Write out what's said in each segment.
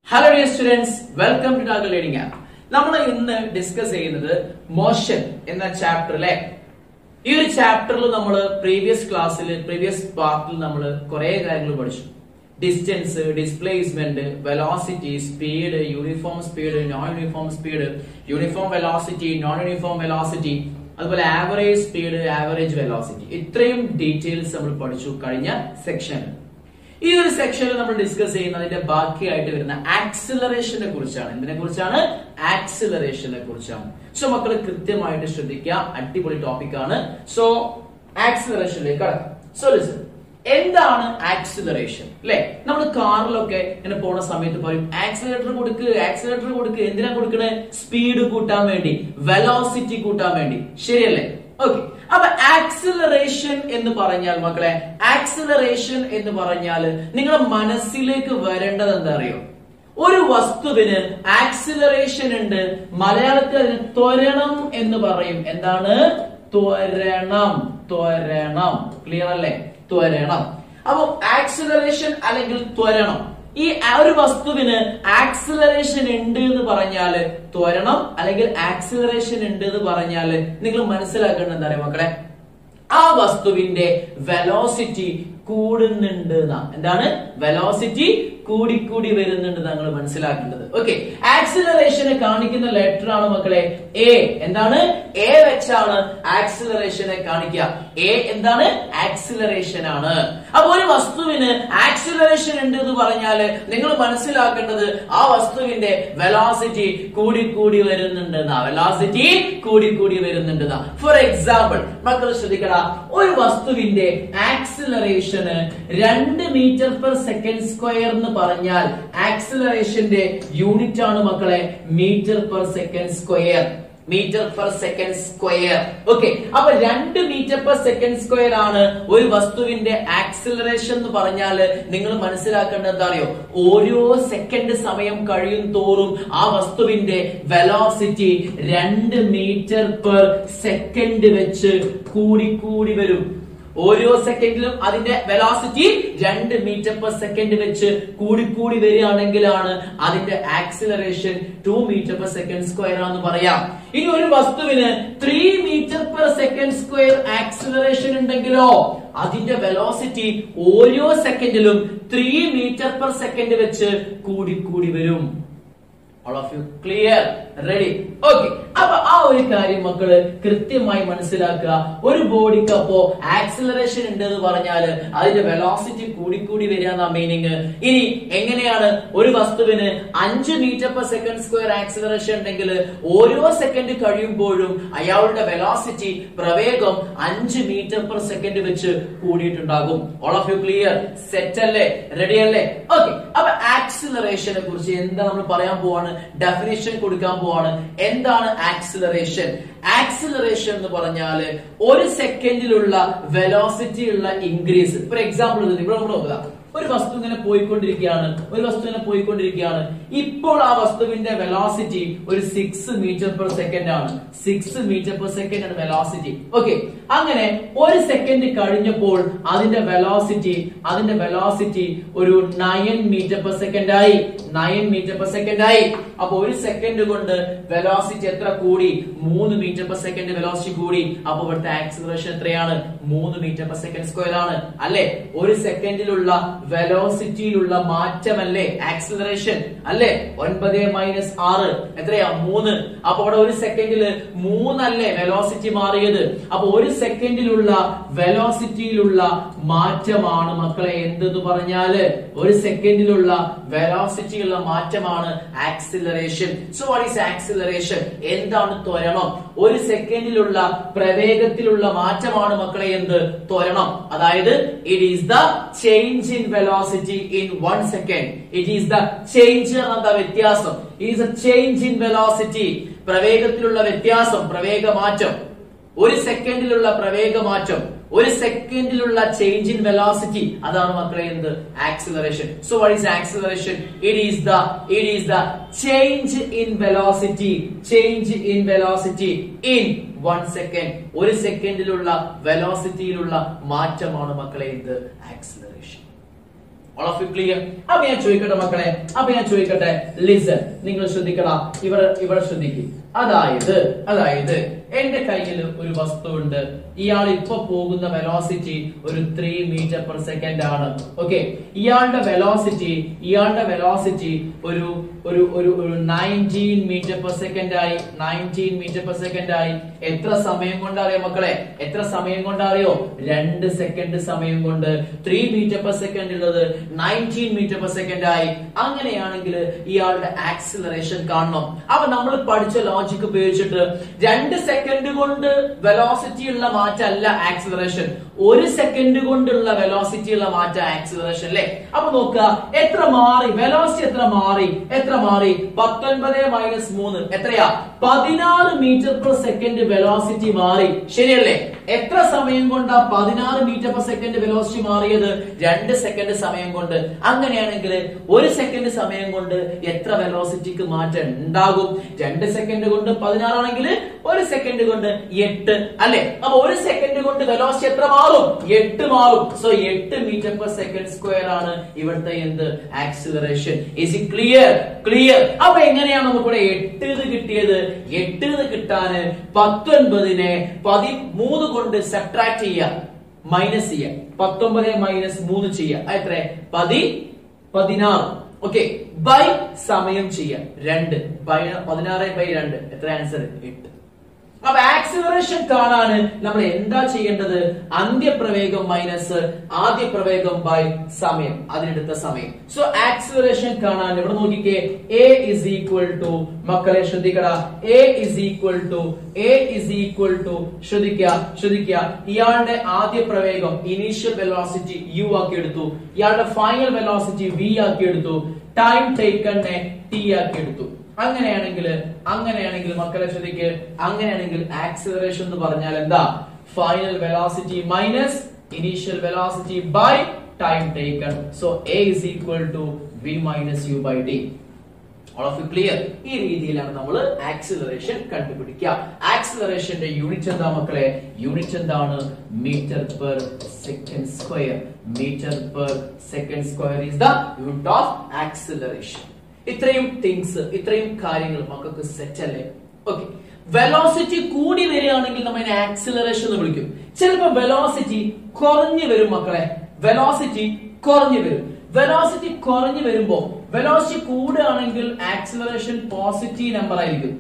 Hello dear students welcome to Toggle learning app നമ്മൾ ഇന്ന് discuss ചെയ്യുന്നത് മോഷൻ എന്ന ചാപ്റ്ററിലെ ഈ ഒരു ചാപ്റ്ററിൽ നമ്മൾ പ്രീവിയസ് ക്ലാസ്സിൽ പ്രീവിയസ് പാർട്ടിൽ നമ്മൾ കുറെ കാര്യങ്ങൾ പഠിച്ചു distance displacement velocity speed uniform speed non uniform speed uniform velocity non uniform velocity അതുപോലെ ആവറേജ് സ്പീഡ് ആവറേജ് വെലോസിറ്റി ഇത്രയും ഡീറ്റെയിൽസ് നമ്മൾ പഠിച്ചു കഴിഞ്ഞ സെക്ഷനിൽ ഈ ഒരു സെക്ഷനിൽ നമ്മൾ ഡിസ്കസ് ചെയ്യുന്നതിന്റെ ബാക്കിയായിട്ട് വരുന്ന ആക്സിലറേഷനെ കുറിച്ചാണ് എന്തിനെ കുറിച്ചാണ് ആക്സിലറേഷനെ കുറിച്ചാണ് സോ മക്കൾ കൃത്യമായിട്ട് ശ്രദ്ധിക്കുക അടിപൊളി ടോപ്പിക് ആണ് സോ ആക്സിലറേഷനിലേക്ക് കടക്കാം സോ ലിസൺ എന്താണ് ആക്സിലറേഷൻ അല്ലെ നമ്മൾ കാറിലൊക്കെ ഇങ്ങനെ പോണ സമയത്ത് പറയും ആക്സിലേറ്റർ കൊടുക്ക് ആക്സിലേറ്റർ കൊടുക്ക് എന്തിനാ കൊടുക്കണേ സ്പീഡ് കൂട്ടാൻ വേണ്ടി വെലോസിറ്റി കൂട്ടാൻ വേണ്ടി ശരിയല്ലേ ഓക്കെ അപ്പൊ ആക്സിലറേഷൻ എന്ന് പറഞ്ഞാൽ മക്കളെ ആക്സിലറേഷൻ എന്ന് പറഞ്ഞാൽ നിങ്ങളുടെ മനസ്സിലേക്ക് വരേണ്ടത് എന്താ അറിയോ ഒരു വസ്തുവിന് ആക്സിലറേഷൻ ഉണ്ട് മലയാളത്തിൽ അതിന് ത്വരണം എന്ന് പറയും എന്താണ് ത്വരണം ത്വരണം ക്ലിയർ അല്ലേ ത്വരണം അപ്പൊ ആക്സിലറേഷൻ അല്ലെങ്കിൽ ത്വരണം ഈ ആ ഒരു വസ്തുവിന് ആക്സിലറേഷൻ ഉണ്ട് എന്ന് പറഞ്ഞാല് ത്വരണം അല്ലെങ്കിൽ ആക്സിലറേഷൻ ഉണ്ട് എന്ന് പറഞ്ഞാല് നിങ്ങൾ മനസ്സിലാക്കേണ്ടത് എന്താ പറയുക മക്കളെ ആ വസ്തുവിന്റെ വെലോസിറ്റി കൂടുന്നുണ്ട് എന്നാ എന്താണ് വെലോസിറ്റി കൂടിക്കൂടി വരുന്നുണ്ട് നിങ്ങൾ മനസ്സിലാക്കേണ്ടത് ഓക്കെ ആക്സിലറേഷനെ കാണിക്കുന്ന ലെറ്റർ ആണ് മക്കളെ എ എന്താണ് എ വെച്ചാണ് ആക്സിലറേഷനെ കാണിക്കുക എ എന്താണ് ആക്സിലറേഷൻ ആണ് അപ്പൊ ഒരു വസ്തുവിന് ആക്സിലറേഷൻ ഉണ്ട് എന്ന് പറഞ്ഞാല് നിങ്ങൾ മനസ്സിലാക്കേണ്ടത് ആ വസ്തുവിന്റെ വെലോസിറ്റി കൂടിക്കൂടി വരുന്നുണ്ട് വെലോസിറ്റി കൂടിക്കൂടി വരുന്നുണ്ട് ഫോർ എക്സാമ്പിൾ മക്കൾ ശ്രദ്ധിക്കട ഒരു വസ്തുവിന്റെ ആക്സിലറേഷന് രണ്ട് മീറ്റർ പെർ സെക്കൻഡ് സ്ക്വയർ എന്ന് പറഞ്ഞാൽ ആക്സിലറേഷന്റെ യൂണിറ്റ് ആണ് മക്കളെ metre per second square metre per second square okay അപ്പൊ രണ്ട് മീറ്റർ പെർ സെക്കൻഡ് സ്ക്വയർ ആണ് ഒരു വസ്തുവിന്റെ ആക്സിലറേഷൻ എന്ന് പറഞ്ഞാൽ നിങ്ങൾ മനസ്സിലാക്കേണ്ടത് എന്താ അറിയോ ഓരോ സെക്കൻഡ് സമയം കഴിയും തോറും ആ വസ്തുവിന്റെ വെലോസിറ്റി രണ്ട് മീറ്റർ പെർ സെക്കൻഡ് വെച്ച് കൂടിക്കൂടി വരും ഓരോ സെക്കൻഡിലും അതിന്റെ വെലോസിറ്റി രണ്ട് മീറ്റർ പെർ സെക്കൻഡ് വെച്ച് കൂടിക്കൂടി വരികയാണെങ്കിലാണ് അതിന്റെ acceleration two metre per second square ആണെന്ന് പറയാം ഇനി ഒരു വസ്തുവിന് three metre per second square acceleration ഉണ്ടെങ്കിലോ അതിന്റെ വെലോസിറ്റി ഓരോ സെക്കൻഡിലും ത്രീ മീറ്റർ പെർ സെക്കൻഡ് വെച്ച് കൂടിക്കൂടി വരും all of you clear ready okay അപ്പൊ ആ ഒരു കാര്യം മക്കള് കൃത്യമായി മനസ്സിലാക്കുക ഒരു ബോഡിക്ക് അപ്പോ ആക്സിലറേഷൻ ഉണ്ട് എന്ന് പറഞ്ഞാല് അതിന്റെ വെലോസിറ്റി കൂടിക്കൂടി വരിക എന്ന മീനിങ് ഇനി എങ്ങനെയാണ് ഒരു വസ്തുവിന് അഞ്ച് metre per second square acceleration ഉണ്ടെങ്കിൽ ഓരോ സെക്കൻഡ് കഴിയുമ്പോഴും അയാളുടെ വെലോസിറ്റി പ്രവേഗം അഞ്ച് മീറ്റർ പെർ സെക്കൻഡ് വെച്ച് കൂടിയിട്ടുണ്ടാകും all of you clear set അല്ലേ റെഡി അല്ലേ ഓക്കെ അപ്പൊ ആക്സിലറേഷനെ കുറിച്ച് എന്താ നമ്മൾ പറയാൻ പോവാണ് ഡെഫിനേഷൻ കൊടുക്കാൻ പോവാണ് എന്താണ് ആക്സിലറേഷൻ ആക്സിലറേഷൻ എന്ന് പറഞ്ഞാല് ഒരു സെക്കൻഡിലുള്ള വെലോസിറ്റി ഉള്ള ഇൻക്രീസ് ഫോർ എക്സാമ്പിൾ ഇവിടെ നമ്മൾ നോക്കുക ഒരു വസ്തു ഇങ്ങനെ പോയിക്കൊണ്ടിരിക്കുകയാണ് ഒരു വസ്തു ഇങ്ങനെ പോയിക്കൊണ്ടിരിക്കുകയാണ് ഇപ്പോൾ ആ വസ്തുവിന്റെ വെലോസിറ്റി ഒരു സിക്സ് മീറ്റർ പെർ സെക്കൻഡ് ആണ് സിക്സ് മീറ്റർ പെർ സെക്കൻഡ് ആണ് വെലോസിറ്റി ഓക്കെ അങ്ങനെ ഒരു സെക്കൻഡ് കഴിഞ്ഞപ്പോൾ അതിന്റെ വെലോസിറ്റി അതിന്റെ വെലോസിറ്റി ഒരു നയൻ മീറ്റർ പെർ സെക്കൻഡ് ആയി നയൻ മീറ്റർ പെർ സെക്കൻഡ് ആയി അപ്പൊ ഒരു സെക്കൻഡ് കൊണ്ട് വെലോസിറ്റി എത്ര കൂടി മൂന്ന് മീറ്റർ പെർ സെക്കൻഡ് വെലോസിറ്റി കൂടി അപ്പൊ ഇവിടുത്തെ ആക്സിലറേഷൻ എത്രയാണ് മൂന്ന് മീറ്റർ പെർ സെക്കൻഡ് സ്ക്വയർ ആണ് അല്ലെ ഒരു സെക്കൻഡിലുള്ള വെലോസിറ്റിയിലുള്ള മാറ്റമല്ലേ ആക്സിലറേഷൻ അല്ലെ ഒൻപത് മൈനസ് ആറ് എത്രയാ മൂന്ന് അപ്പൊ അവിടെ ഒരു സെക്കൻഡില് മൂന്നല്ലേ വെലോസിറ്റി മാറിയത് അപ്പൊ ഒരു സെക്കൻഡിലുള്ള വെലോസിറ്റിയിലുള്ള മാറ്റമാണ് മക്കളെ എന്തെന്ന് പറഞ്ഞാല് ഒരു സെക്കൻഡിലുള്ള വെലോസിറ്റിയുള്ള മാറ്റമാണ് acceleration so what is acceleration എന്താണ് ത്വരണം ഒരു സെക്കൻഡിലുള്ള പ്രവേഗത്തിലുള്ള മാറ്റമാണ് മക്കളെ എന്ത് ത്വരണം അതായത് it is the change in velocity in one second it is the change എന്ന വ്യത്യാസം it is a change in velocity പ്രവേഗത്തിലുള്ള വ്യത്യാസം പ്രവേഗ മാറ്റം ഒരു സെക്കൻഡിലുള്ള പ്രവേഗ മാറ്റം ഒരു സെക്കൻഡിലുള്ള ചേഞ്ച് ഇൻ വെലോസിറ്റി അതാണ് മക്കളെ എന്ത് acceleration so what is acceleration it is the it is the change in velocity change in velocity in one second ഒരു സെക്കൻഡിലുള്ള വെലോസിറ്റിയിലുള്ള മാറ്റമാണ് മക്കളെ എന്ത് acceleration all of you clear അപ്പൊ ഞാൻ ചോദിക്കട്ടെ മക്കളെ അപ്പൊ ഞാൻ ചോദിക്കട്ടെ ലിസൺ നിങ്ങൾ ശ്രദ്ധിക്കടാ ഇവർ ഇവിടെ ശ്രദ്ധിക്കും അതായത് അതായത് എന്റെ കയ്യിൽ ഒരു വസ്തുവുണ്ട് ഇയാൾ ഇപ്പൊ പോകുന്ന വെലോസിറ്റി ഒരു ത്രീ മീറ്റർ പെർ സെക്കൻഡ് ആണ് ഓക്കെ ഇയാളുടെ വെലോസിറ്റി ഇയാളുടെ വെലോസിറ്റി ഒരു ഒരു ഒരു ഒരു നയൻറ്റീൻ മീറ്റർ പെർ സെക്കൻഡ് ആയി നയൻറ്റീൻ മീറ്റർ പെർ സെക്കൻഡ് ആയി എത്ര സമയം കൊണ്ട് അറിയോ മക്കളെ എത്ര സമയം കൊണ്ട് അറിയോ രണ്ട് സെക്കൻഡ് സമയം കൊണ്ട് ത്രീ മീറ്റർ പെർ സെക്കൻഡ് ഉള്ളത് നയൻറ്റീൻ മീറ്റർ പെർ സെക്കൻഡ് ആയി അങ്ങനെയാണെങ്കിൽ ഇയാളുടെ ആക്സിലറേഷൻ കാണണം അപ്പൊ നമ്മൾ പഠിച്ച ലോജിക് ഉപയോഗിച്ചിട്ട് രണ്ട് സെക്കൻഡ് കൊണ്ട് വെലോസിറ്റി ഉള്ള മാറ്റമല്ല ആക്സിലറേഷൻ ഒരു സെക്കൻഡ് കൊണ്ടുള്ള വെലോസിറ്റി ഉള്ള മാറ്റം ആക്സിലറേഷൻ അല്ലേ അപ്പൊ നോക്കുക എത്ര മാറി വെലോസിറ്റി എത്ര മാറി എത്ര മാറി പത്തൊൻപത് മൈനസ് മൂന്ന് എത്രയാ പതിനാറ് മീറ്റർ പെർ സെക്കൻഡ് വെലോസിറ്റി മാറി ശരിയല്ലേ എത്ര സമയം കൊണ്ടാ പതിനാറ് മീറ്റർ പെർ സെക്കൻഡ് വെലോസിറ്റി മാറിയത് രണ്ട് സെക്കൻഡ് സമയം കൊണ്ട് അങ്ങനെയാണെങ്കിൽ ഒരു സെക്കൻഡ് സമയം കൊണ്ട് എത്ര വെലോസിറ്റിക്ക് മാറ്റം ഉണ്ടാകും രണ്ട് സെക്കൻഡ് കൊണ്ട് പതിനാറാണെങ്കിൽ ഒരു സെക്കൻഡ് കൊണ്ട് എട്ട് അല്ലെ അപ്പൊ ഒരു സെക്കൻഡ് കൊണ്ട് വെലോസിറ്റി എത്ര മാറും എട്ട് മാറും സോ എട്ട് മീറ്റർ പെർ സെക്കൻഡ് സ്ക്വയർ ആണ് ഇവിടുത്തെ എന്ത് acceleration is it clear clear അപ്പൊ എങ്ങനെയാണ് നമുക്കിവിടെ എട്ട് ഇത് കിട്ടിയത് എട്ട് ഇത് കിട്ടാന് പത്തൊൻപതിനെ പതിമൂന്ന് കൊണ്ട് സബ്ട്രാക്ട് ചെയ്യാം മൈനസ് ചെയ്യാം പത്തൊമ്പത് മൈനസ് മൂന്ന് ചെയ്യാം എത്ര പതി പതിനാറ് ഓക്കെ ബൈ സമയം ചെയ്യാം രണ്ട് ബൈ പതിനാറ് ബൈ രണ്ട് എത്ര ആൻസർ എട്ട് അപ്പൊ ആക്സിലറേഷൻ കാണാൻ നമ്മൾ എന്താ ചെയ്യേണ്ടത് അന്ത്യപ്രവേഗം മൈനസ് ആദ്യ പ്രവേഗം ബൈ സമയം അതിനെടുത്ത സമയം സോ ആക്സിലറേഷൻ കാണാൻ ഇവിടെ നോക്കിക്കേ എ ഇസ് ഈക്വൽ ടു മക്കളെ ശ്രദ്ധിക്കട A is equal to A is equal to ശ്രദ്ധിക്കുക ശ്രദ്ധിക്കുക ഇയാളുടെ ആദ്യ പ്രവേഗം ഇനീഷ്യൽ വെലോസിറ്റി യു ആക്കി എടുത്തു ഇയാളുടെ ഫൈനൽ വെലോസിറ്റി വി ആക്കി എടുത്തു ടൈം ടേക്കണിനെ ടി ആക്കി എടുത്തു അങ്ങനെയാണെങ്കിൽ അങ്ങനെയാണെങ്കിൽ മക്കളെ ശ്രദ്ധിക്ക് അങ്ങനെയാണെങ്കിൽ ആക്സിലറേഷൻ എന്ന് പറഞ്ഞാൽ എന്താ final velocity minus initial velocity by time taken so A is equal to V minus U by D all of you clear ഈ രീതിയിലാണ് നമ്മൾ ആക്സിലറേഷൻ കണ്ടുപിടിക്കുക ആക്സിലറേഷന്റെ യൂണിറ്റ് എന്താ മക്കളെ യൂണിറ്റ് എന്താണ് metre per second square metre per second square is the unit of acceleration ഇത്രയും things ഇത്രയും കാര്യങ്ങൾ മക്കൾക്ക് സെറ്റ് അല്ലേ ഓക്കെ വെലോസിറ്റി കൂടി വരികയാണെങ്കിൽ നമ്മൾ ആക്സിലറേഷൻ എന്ന് വിളിക്കും ചിലപ്പോൾ വെലോസിറ്റി കുറഞ്ഞു വരും മക്കളെ വെലോസിറ്റി കുറഞ്ഞു വരും വെലോസിറ്റി കുറഞ്ഞു വരുമ്പോ വെലോസിറ്റി കൂടുകയാണെങ്കിൽ ആക്സിലറേഷൻ പോസിറ്റീവ് നമ്പർ ആയിരിക്കും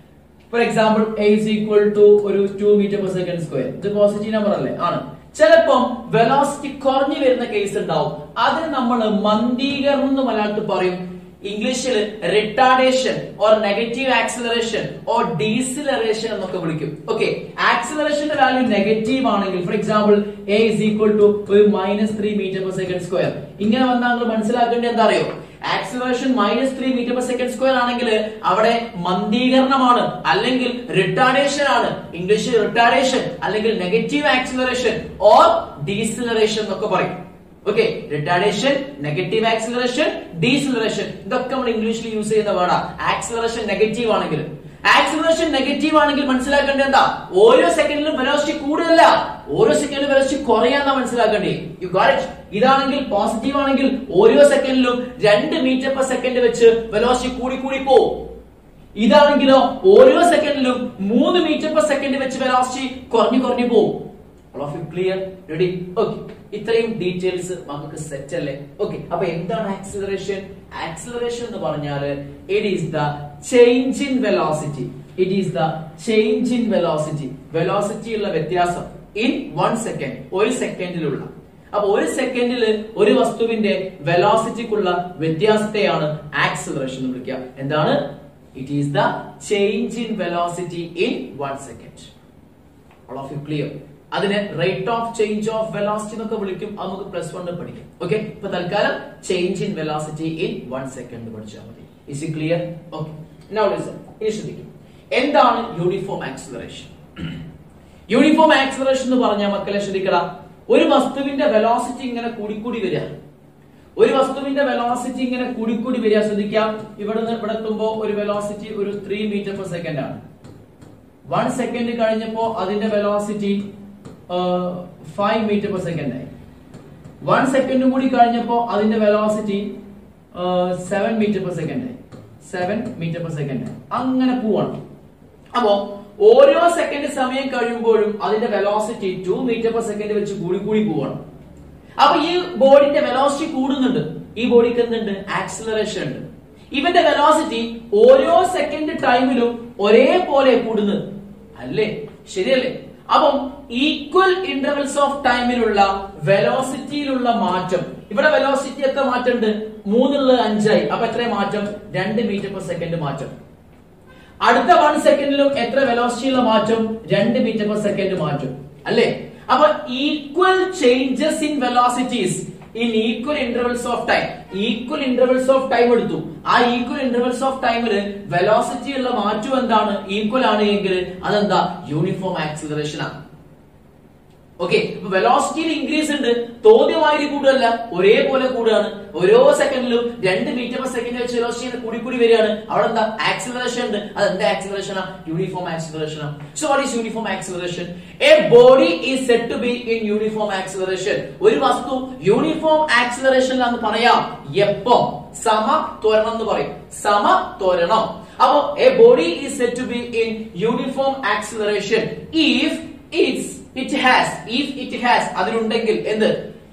for example A is equal to ഒരു two metre per second square ഇത് പോസിറ്റീവ് നമ്പർ അല്ലേ ആണ് ചിലപ്പം വെലോസിറ്റി കുറഞ്ഞു വരുന്ന കേസ് ഉണ്ടാവും അതിന് നമ്മൾ മന്ദീകരണം എന്ന് മലയാളത്തിൽ പറയും ഇംഗ്ലീഷിൽ retardation or negative acceleration or deceleration എന്നൊക്കെ വിളിക്കും ഓക്കെ ആക്സിലറേഷന്റെ വാല്യൂ നെഗറ്റീവ് ആണെങ്കിൽ for example A is equal to ഒരു minus three metre per second square ഇങ്ങനെ വന്നാൽ നിങ്ങൾ മനസ്സിലാക്കേണ്ടത് എന്താ അറിയോ acceleration minus three metre per second square ആണെങ്കിൽ അവിടെ മന്ദീകരണമാണ് അല്ലെങ്കിൽ റിട്ടാർഡേഷൻ ആണ് ഇംഗ്ലീഷിൽ റിട്ടാർഡേഷൻ അല്ലെങ്കിൽ നെഗറ്റീവ് ആക്സിലറേഷൻ ഓർ ഡീസിലറേഷൻ എന്നൊക്കെ പറയും okay retardation negative acceleration deceleration ഇതൊക്കെ നമ്മൾ ഇംഗ്ലീഷിൽ യൂസ് ചെയ്യുന്ന വേർഡാ ആക്സിലറേഷൻ നെഗറ്റീവ് ആണെങ്കിൽ ആക്സിലറേഷൻ നെഗറ്റീവ് ആണെങ്കിൽ മനസ്സിലാക്കേണ്ടത് എന്താ ഓരോ സെക്കൻഡിലും വെലോസിറ്റി കൂടുതലല്ല ഓരോ സെക്കൻഡിലും വെലോസിറ്റി കുറയാന്നാ മനസ്സിലാക്കേണ്ടേ യു ഗോട്ട് ഇറ്റ് ഇതാണെങ്കിൽ പോസിറ്റീവ് ആണെങ്കിൽ ഓരോ സെക്കൻഡിലും രണ്ട് മീറ്റർ പെർ സെക്കൻഡ് വെച്ച് വെലോസിറ്റി കൂടി കൂടി പോകും ഇതാണെങ്കിലോ ഓരോ സെക്കൻഡിലും മൂന്ന് മീറ്റർ പെർ സെക്കൻഡ് വെച്ച് വെലോസിറ്റി കുറഞ്ഞു കുറഞ്ഞു പോകും all of you clear ready okay ഇത്രയും ഡീറ്റെയിൽസ് നമുക്ക് സെറ്റ് അല്ലേ ഓക്കെ അപ്പൊ എന്താണ് ആക്സിലറേഷൻ ആക്സിലറേഷൻ എന്ന് പറഞ്ഞാൽ it is the change in velocity it is the change in velocity velocity ഉള്ള വ്യത്യാസം ഇൻ വൺ സെക്കൻഡ് ഒരു സെക്കൻഡിലുള്ള അപ്പൊ ഒരു സെക്കൻഡിൽ ഒരു വസ്തുവിന്റെ വെലോസിറ്റിക്കുള്ള വ്യത്യാസത്തെയാണ് ആക്സിലറേഷൻ എന്ന് വിളിക്കുക എന്താണ് it is the change in velocity in one second all of you clear അതിനെ rate of change of velocity എന്നൊക്കെ വിളിക്കും അത് നമുക്ക് പ്ലസ് വൺ പഠിക്കും ഓക്കെ ഇപ്പൊ തൽക്കാലം change in velocity in one second പഠിച്ചാൽ മതി is it clear okay now listen ഇനി ശ്രദ്ധിക്കും എന്താണ് യൂണിഫോം ആക്സിലറേഷൻ യൂണിഫോം ആക്സിലറേഷൻ എന്ന് പറഞ്ഞാൽ മക്കളെ ശ്രദ്ധിക്കടാ ഒരു വസ്തുവിന്റെ വെലോസിറ്റി ഇങ്ങനെ കൂടിക്കൂടി വരിക ഒരു വസ്തുവിന്റെ വെലോസിറ്റി ഇങ്ങനെ കൂടിക്കൂടി വരിക ശ്രദ്ധിക്കാം ഇവിടെ നിന്ന് ഇവിടെ എത്തുമ്പോ ഒരു വെലോസിറ്റി ഒരു ത്രീ മീറ്റർ പെർ സെക്കൻഡ് ആണ് വൺ സെക്കൻഡ് കഴിഞ്ഞപ്പോ അതിന്റെ velocity five metre per second ആയി വൺ സെക്കൻഡ് കൂടി കഴിഞ്ഞപ്പോ അതിന്റെ velocity seven metre per second seven metre per second അങ്ങനെ പോവാണ് അപ്പോ ഓരോ സെക്കൻഡ് സമയം കഴിയുമ്പോഴും അതിന്റെ velocity two metre per second വെച്ച് കൂടി കൂടി പോവാണ് അപ്പൊ ഈ ബോഡിന്റെ വെലോസിറ്റി കൂടുന്നുണ്ട് ഈ ബോഡിക്ക് എന്തുണ്ട് ആക്സിലറേഷൻ ഉണ്ട് ഇവന്റെ വെലോസിറ്റി ഓരോ സെക്കൻഡ് ടൈമിലും ഒരേപോലെ കൂടുന്നത് അല്ലേ ശരിയല്ലേ അപ്പം ഈക്വൽ ഇന്റർവെൽസ് ഓഫ് ടൈമിലുള്ള വെലോസിറ്റിയിലുള്ള മാറ്റം ഇവിടെ വെലോസിറ്റി എത്ര മാറ്റം ഉണ്ട് മൂന്നുള്ളത് അഞ്ചായി അപ്പൊ എത്ര മാറ്റം രണ്ട് മീറ്റർ പെർ സെക്കൻഡ് മാറ്റം അടുത്ത വൺ സെക്കൻഡിലും എത്ര വെലോസിറ്റിയുള്ള മാറ്റം രണ്ട് മീറ്റർ പെർ സെക്കൻഡ് മാറ്റം അല്ലേ അപ്പൊ equal changes in velocities in equal intervals of time equal intervals of time എടുത്തു ആ ഈക്വൽ ഇന്റർവെൽസ് ഓഫ് ടൈമില് വെലോസിറ്റി ഉള്ള മാറ്റം എന്താണ് ഈക്വൽ ആണ് എങ്കിൽ അതെന്താ യൂണിഫോം ആക്സിലറേഷൻ ആണ് ഓക്കെ വെലോസിറ്റിയിൽ ഇൻക്രീസ് ഉണ്ട് തോന്നിയമാതിരി കൂടുതലല്ല ഒരേപോലെ കൂടുകയാണ് ഓരോ സെക്കൻഡിലും രണ്ട് മീറ്റർ പെർ സെക്കൻഡ് വെച്ച് വെലോസിറ്റി കൂടി കൂടി വരികയാണ് അവിടെ എന്താ ആക്സിലറേഷൻ ഉണ്ട് അത് എന്താ acceleration uniform acceleration so what is uniform acceleration a body is said to be in uniform acceleration ഒരു വസ്തു യൂണിഫോം ആക്സിലറേഷനിലാന്ന് പറയാം എപ്പോ സമ ത്വരണം എന്ന് പറയും സമ ത്വരണം അപ്പോ a body is said to be in uniform acceleration if it's it has if it has അതിലുണ്ടെങ്കിൽ എന്ത്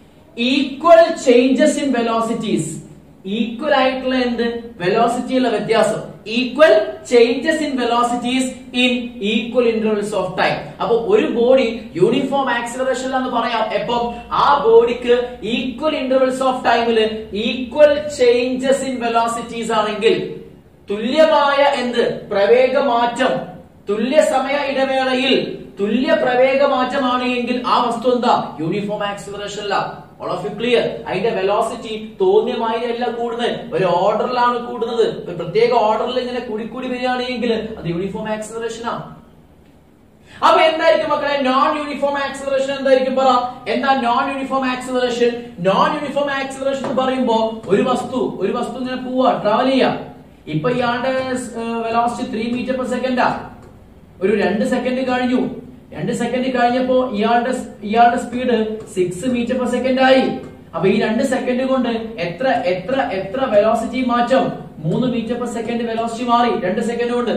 equal changes in velocities equal ആയിട്ടുള്ള എന്ത് വെലോസിറ്റിയുള്ള വ്യത്യാസം equal changes in velocities in equal intervals of time അപ്പൊ ഒരു ബോഡി യൂണിഫോം ആക്സിലറേഷൻ എന്ന് പറയാം എപ്പം ആ ബോഡിക്ക് ഈക്വൽ ഇന്റർവൽസ് ഓഫ് ടൈമില് ഈക്വൽ ചേഞ്ചസ് ഇൻ വെലോസിറ്റീസ് ആണെങ്കിൽ തുല്യമായ എന്ത് പ്രവേഗ മാറ്റം തുല്യ സമയ ഇടവേളയിൽ തുല്യ പ്രവേഗ മാറ്റമാണ് എങ്കിൽ ആ വസ്തു എന്താ യൂണിഫോം ആക്സിലറേഷൻ അല്ല ഓൾ ഓഫ് യു ക്ലിയർ അതിന്റെ വെലോസിറ്റി തോന്നിയമായി അല്ല കൂടുന്നത് ഒരു ഓർഡറിലാണ് കൂടുന്നത് ഒരു പ്രത്യേക ഓർഡറിൽ ഇങ്ങനെ കൂടി കൂടി വരികയാണെങ്കിൽ അത് യൂണിഫോം ആക്സിലറേഷൻ ആണ് അപ്പൊ എന്തായിരിക്കും മക്കളെ നോൺ യൂണിഫോം ആക്സിലറേഷൻ എന്തായിരിക്കും പറ എന്താ non uniform acceleration non uniform acceleration എന്ന് പറയുമ്പോ ഒരു വസ്തു ഒരു വസ്തു ഇങ്ങനെ പോവാ ട്രാവൽ ചെയ്യാ ഇപ്പൊ ഇയാളുടെ വെലോസിറ്റി ത്രീ മീറ്റർ പെർ സെക്കൻഡാ ഒരു രണ്ട് സെക്കൻഡ് കഴിഞ്ഞു രണ്ട് സെക്കൻഡ് കഴിഞ്ഞപ്പോ ഇയാളുടെ ഇയാളുടെ speed six metre per second ആയി അപ്പൊ ഈ രണ്ട് സെക്കൻഡ് കൊണ്ട് എത്ര എത്ര എത്ര വെലോസിറ്റി മാറ്റം മൂന്ന് മീറ്റർ പെർ സെക്കൻഡ് വെലോസിറ്റി മാറി രണ്ട് സെക്കൻഡ് കൊണ്ട്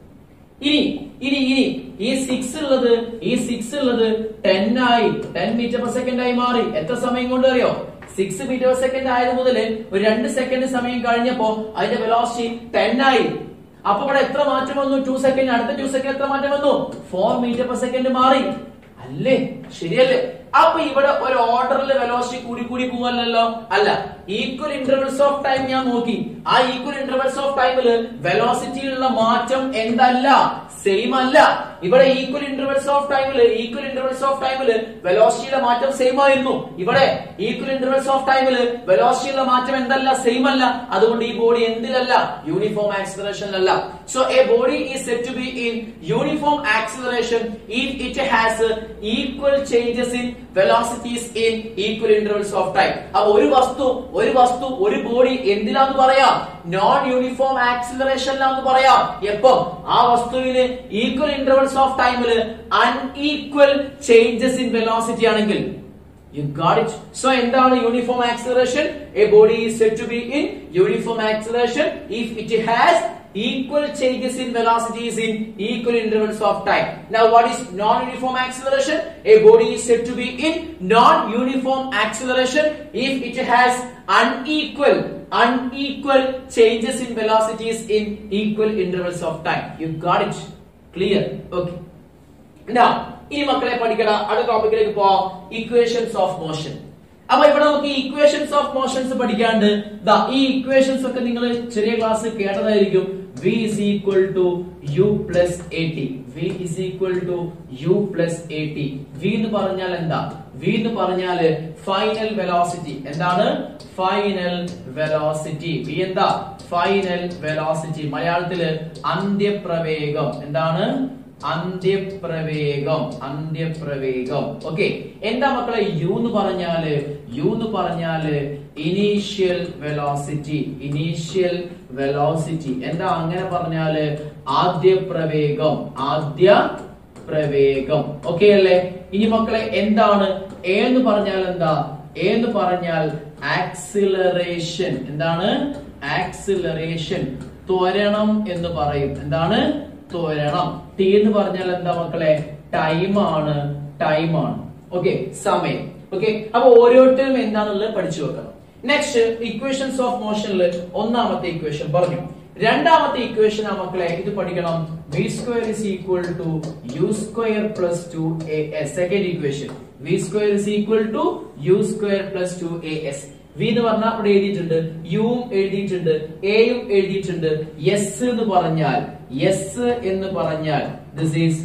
ഇനി ഇനി ഇനി ഈ സിക്സ് ഉള്ളത് ഈ സിക്സ് ഉള്ളത് ടെൻ ആയി ടെൻ മീറ്റർ പെർ സെക്കൻഡ് ആയി മാറി എത്ര സമയം കൊണ്ട് അറിയോ സിക്സ് മീറ്റർ പെർ സെക്കൻഡ് ആയത് മുതൽ ഒരു രണ്ട് സെക്കൻഡ് സമയം കഴിഞ്ഞപ്പോ അതിന്റെ വെലോസിറ്റി ടെൻ ആയി അപ്പൊ ഇവിടെ എത്ര മാറ്റം വന്നു ടു സെക്കൻഡ് അടുത്ത ടു സെക്കൻഡ് എത്ര മാറ്റം വന്നു ഫോർ മീറ്റർ പെർ സെക്കൻഡ് മാറി അല്ലേ ശരിയല്ലേ അപ്പൊ ഇവിടെ ഒരു ഓർഡറിൽ വെലോസിറ്റി കൂടി കൂടി പോവല്ലോ അല്ല ഈക്വൽ ഇന്റർവൽസ് ഓഫ് ടൈം ഞാൻ നോക്കി ആ ഈക്വൽ ഇന്റർവൽസ് ഓഫ് ടൈമില് വെലോസിറ്റിയിലുള്ള മാറ്റം എന്തല്ല സെയിം അല്ല ഇവിടെ ഈക്വൽ ഇന്റർവൽസ് ഓഫ് ടൈമില് ഈക്വൽ ഇന്റർവൽസ് ഓഫ് ടൈമില് വെലോസിറ്റിയുടെ മാറ്റം സെയിം ആയിരുന്നു ഇവിടെ ഈക്വൽ ഇന്റർവൽസ് ഓഫ് ടൈമില് വെലോസിറ്റിയുടെ മാറ്റം എന്തല്ല സെയിം അല്ല അതുകൊണ്ട് ഈ ബോഡി എന്തിലല്ല യൂണിഫോം ആക്സിലറേഷനിലല്ല so a body is said to be in uniform acceleration if it has equal changes in velocities in equal intervals of time അപ്പൊ ഒരു വസ്തു ഒരു വസ്തു ഒരു ബോഡി എന്തിലാന്ന് പറയാം നോൺ യൂണിഫോം ആക്സിലറേഷനിലാന്ന് പറയാം എപ്പം ആ വസ്തുവിന് ഈക്വൽ ഇന്റർവൽസ് ഓഫ് ടൈമില് അൺഈക്വൽ ചേഞ്ചസ് ഇൻ വെലോസിറ്റി ആണെങ്കിൽ You got it. So എന്താണ് uniform acceleration a body is said to be in uniform acceleration if it has equal changes in velocities in equal intervals of time. Now what is non-uniform acceleration? A body is said to be in non-uniform acceleration if it has unequal unequal changes in velocities in equal intervals of time. You got it? Clear? Okay. Now, ഇനി മക്കളെ പഠിക്കണ അടുത്ത ടോപ്പിക്കിലേക്ക് പോവാം equations of motion അപ്പൊ ഇവിടെ നമുക്ക് equations of motions പഠിക്കാണ്ട് ദാ ഈ ഇക്വേഷൻസ് ഒക്കെ നിങ്ങൾ ചെറിയ ക്ലാസ് കേട്ടതായിരിക്കും v is equal to u plus at v is equal to u plus at v എന്ന് പറഞ്ഞാൽ എന്താ v എന്ന് പറഞ്ഞാല് ഫൈനൽ വെലോസിറ്റി എന്താണ് ഫൈനൽ വെലോസിറ്റി v എന്താ ഫൈനൽ വെലോസിറ്റി മലയാളത്തില് അന്ത്യപ്രവേഗം എന്താണ് അന്ത്യപ്രവേഗം അന്ത്യപ്രവേഗം ഓക്കെ എന്താ മക്കളെ യു എന്ന് പറഞ്ഞാല് യു എന്ന് പറഞ്ഞാല് ഇനീഷ്യൽ വെലോസിറ്റി ഇനീഷ്യൽ വെലോസിറ്റി എന്താ അങ്ങനെ പറഞ്ഞാല് ആദ്യ പ്രവേഗം ആദ്യ പ്രവേഗം ഓക്കെ അല്ലേ ഇനി മക്കളെ എന്താണ് എ എന്ന് പറഞ്ഞാൽ എന്താ എ എന്ന് പറഞ്ഞാൽ ആക്സിലറേഷൻ എന്താണ് ആക്സിലറേഷൻ ത്വരണം എന്ന് പറയും എന്താണ് ത്വരണം ടി എന്ന് പറഞ്ഞാൽ എന്താ മക്കളെ ടൈം ആണ് ടൈം ആണ് ഓക്കെ സമയം ഓക്കെ അപ്പൊ ഓരോരുത്തരും എന്താണെന്നുള്ളത് പഠിച്ചു വെക്കണം നെക്സ്റ്റ് ഇക്വേഷൻസ് ഓഫ് മോഷനിൽ ഒന്നാമത്തെ ഇക്വേഷൻ പറഞ്ഞു രണ്ടാമത്തെ ഇക്വേഷൻ ആ മക്കളെ ഇത് പഠിക്കണം v square is equal to u square plus two a s second equation v square is equal to u square plus two a s v എന്ന് പറഞ്ഞാൽ അവിടെ എഴുതിയിട്ടുണ്ട് യുവും എഴുതിയിട്ടുണ്ട് എയും എഴുതിയിട്ടുണ്ട് എസ് എന്ന് പറഞ്ഞാൽ എസ് എന്ന് പറഞ്ഞാൽ this is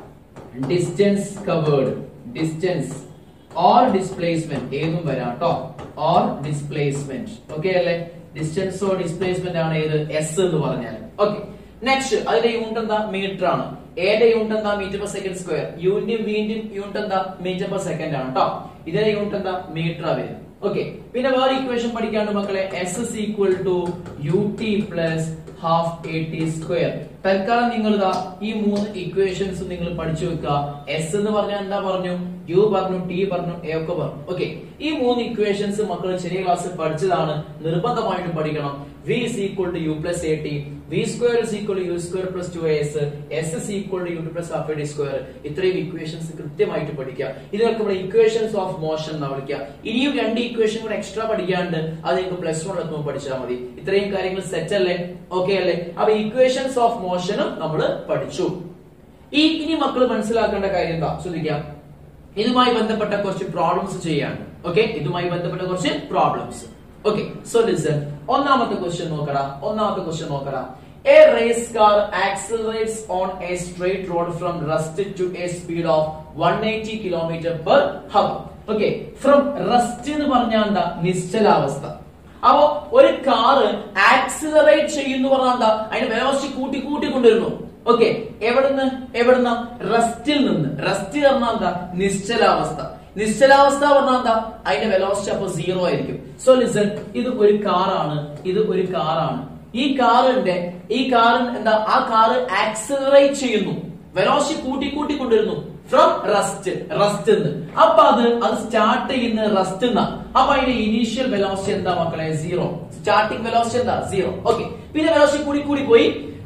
distance covered distance or displacement ഏതും വരാം കേട്ടോ ഓർ ഡിസ്പ്ലേസ്മെന്റ് ഓക്കെ അല്ലേ ഡിസ്റ്റൻസ് ഓർ ഡിസ്പ്ലേസ്മെന്റ് ആണ് ഏത് എസ് എന്ന് പറഞ്ഞാൽ ഓക്കെ നെക്സ്റ്റ് അതിന്റെ യൂണിറ്റ് എന്താ മീറ്റർ ആണ് എയുടെ യൂണിറ്റ് എന്താ മീറ്റർ പെർ സെക്കൻഡ് സ്ക്വയർ യുവിന്റെയും വീന്റെയും യൂണിറ്റ് എന്താ മീറ്റർ പെർ സെക്കൻഡ് ആണ് കേട്ടോ ഇതിന്റെ യൂണിറ്റ് എന്താ മീറ്റർ ആ വരും ഓക്കെ പിന്നെ വേറെ ഇക്വേഷൻ പഠിക്കാണ്ട് മക്കളെ s is equal to u t plus half a t square തൽക്കാലം നിങ്ങൾ ഇതാ ഈ മൂന്ന് ഇക്വേഷൻസ് നിങ്ങൾ പഠിച്ചു വെക്കുക എസ് എന്ന് പറഞ്ഞാൽ എന്താ പറഞ്ഞു യു പറഞ്ഞു ടി പറഞ്ഞു എ ഒക്കെ പറഞ്ഞു ഓക്കെ ഈ മൂന്ന് ഇക്വേഷൻസ് മക്കൾ ചെറിയ ക്ലാസ്സിൽ പഠിച്ചതാണ് നിർബന്ധമായിട്ടും പഠിക്കണം v is equal to u plus a t v square is equal to u square plus two s s is equal to u t plus half a t square ഇത്രയും equations കൃത്യമായിട്ട് പഠിക്കുക ഇതിനൊക്കെ നമ്മുടെ ഇക്വേഷൻസ് ഓഫ് മോഷൻ എന്നാ വിളിക്കുക ഇനിയും രണ്ട് equation കൂടെ എക്സ്ട്രാ പഠിക്കാണ്ട് അത് നിങ്ങൾക്ക് പ്ലസ് വൺ എത്തുമ്പോൾ പഠിച്ചാൽ മതി ഇത്രയും കാര്യങ്ങൾ സെറ്റ് അല്ലേ ഓക്കെ അല്ലേ അപ്പൊ ഇക്വേഷൻസ് ഓഫ് മോഷനും നമ്മൾ പഠിച്ചു ഈ ഇനി മക്കൾ മനസ്സിലാക്കേണ്ട കാര്യം എന്താ ശ്രദ്ധിക്കാം ഇതുമായി ബന്ധപ്പെട്ട കുറച്ച് പ്രോബ്ലംസ് ചെയ്യാണ് ഓക്കെ ഇതുമായി ബന്ധപ്പെട്ട കുറച്ച് പ്രോബ്ലംസ് ഓക്കെ സോ ലിസൺ ഒന്നാമത്തെ ക്വസ്റ്റ്യൻ നോക്കടാ ഒന്നാമത്തെ ക്വസ്റ്റ്യൻ നോക്കടാ a race car accelerates on a straight road from rest to a speed of 180 kilometre per hour okay from rest എന്ന് പറഞ്ഞാൽ എന്താ നിശ്ചലാവസ്ഥ അപ്പോ ഒരു കാറ് ആക്സിലറേറ്റ് ചെയ്യുന്നു പറഞ്ഞാൽ എന്താ അതിന്റെ വെലോസിറ്റി കൂട്ടി കൂട്ടി കൊണ്ടുവരുന്നു ഓക്കെ എവിടുന്ന് എവിടുന്ന റസ്റ്റിൽ നിന്ന് റസ്റ്റ് പറഞ്ഞാൽ എന്താ നിശ്ചലാവസ്ഥ നിശ്ചലാവസ്ഥ പറഞ്ഞാൽ എന്താ അതിന്റെ വെലോസിറ്റി അപ്പൊ സീറോ ആയിരിക്കും സോ ലിസൺ ഇത് ഒരു കാറാണ് ഇത് ഒരു കാറാണ് ഈ കാറിന്റെ ഈ കാറിന് എന്താ ആ കാറ് ആക്സിലറേറ്റ് ചെയ്യുന്നു വെലോസിറ്റി കൂട്ടി കൂട്ടി കൊണ്ടുവരുന്നു ഫ്രം റസ്റ്റ് റസ്റ്റ് അപ്പൊ അത് അത് സ്റ്റാർട്ട് ചെയ്യുന്ന റസ്റ്റ് എന്നാ അപ്പൊ അതിന്റെ ഇനീഷ്യൽ വെലോസിറ്റി എന്താ മക്കളെ സീറോ സ്റ്റാർട്ടിംഗ് വെലോസിറ്റി എന്താ സീറോ ഓക്കെ പിന്നെ വെലോസിറ്റി കൂടി കൂടി പോയി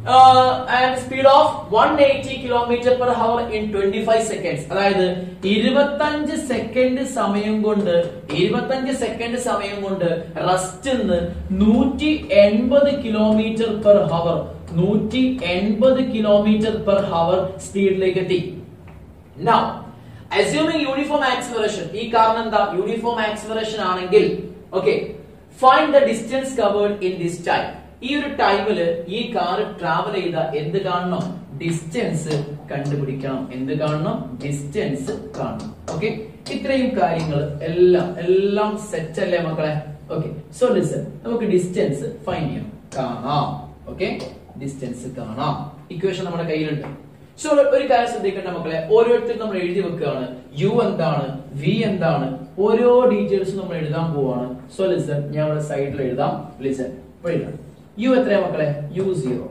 and speed of one eighty kilometre per hour in twenty five seconds അതായത് ഇരുപത്തഞ്ച് സെക്കൻഡ് സമയം കൊണ്ട് ഇരുപത്തഞ്ച് സെക്കൻഡ് സമയം കൊണ്ട് റസ്റ്റ് നൂറ്റി എൺപത് കിലോമീറ്റർ പെർ ഹവർ നൂറ്റി എൺപത് കിലോമീറ്റർ പെർ ഹവർ സ്പീഡിലേക്ക് എത്തി Now, assuming uniform acceleration, ഈ കാരണം എന്താ യൂണിഫോം ആക്സിലറേഷൻ ആണെങ്കിൽ okay find the distance covered in this time ഈ ഒരു ടൈമില് ഈ കാർ ട്രാവൽ ചെയ്ത എന്ത് കാണണം ഡിസ്റ്റൻസ് കണ്ടുപിടിക്കണം എന്ത് കാണണം ഡിസ്റ്റൻസ് കാണണം ഓക്കെ ഇത്രയും കാര്യങ്ങൾ എല്ലാം എല്ലാം സെറ്റ് അല്ലേ മക്കളെ ഓക്കെ സോ ലിസൺ നമുക്ക് ഡിസ്റ്റൻസ് ഫൈൻഡ് ചെയ്യാം കാണാം ഓക്കെ ഡിസ്റ്റൻസ് കാണാം ഇക്വേഷൻ നമ്മുടെ കയ്യിലുണ്ട് സോ ഒരു കാര്യം ശ്രദ്ധിക്കേണ്ട മക്കളെ ഓരോരുത്തരും നമ്മൾ എഴുതി വെക്കുകയാണ് യു എന്താണ് വി എന്താണ് ഓരോ ഡീറ്റെയിൽസും നമ്മൾ എഴുതാൻ പോവാണ് സോ ലിസൺ ഞാൻ ഇവിടെ സൈഡിൽ എഴുതാം ലിസൺ എഴുതാം യു എത്രയാ മക്കളെ യു സീറോ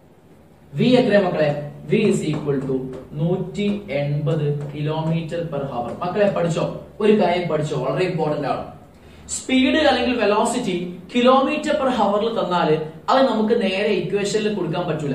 വി എത്രയാ മക്കളെ വി ഇസ് ഈക്വൽ ടു നൂറ്റി എൺപത് കിലോമീറ്റർ പെർ ഹവർ മക്കളെ പഠിച്ചോ ഒരു കാര്യം പഠിച്ചോ വളരെ ഇമ്പോർട്ടന്റ് ആണ് സ്പീഡ് അല്ലെങ്കിൽ വെലോസിറ്റി കിലോമീറ്റർ പെർ ഹവറിൽ തന്നാല് അത് നമുക്ക് നേരെ ഇക്വേഷനിൽ കൊടുക്കാൻ പറ്റൂല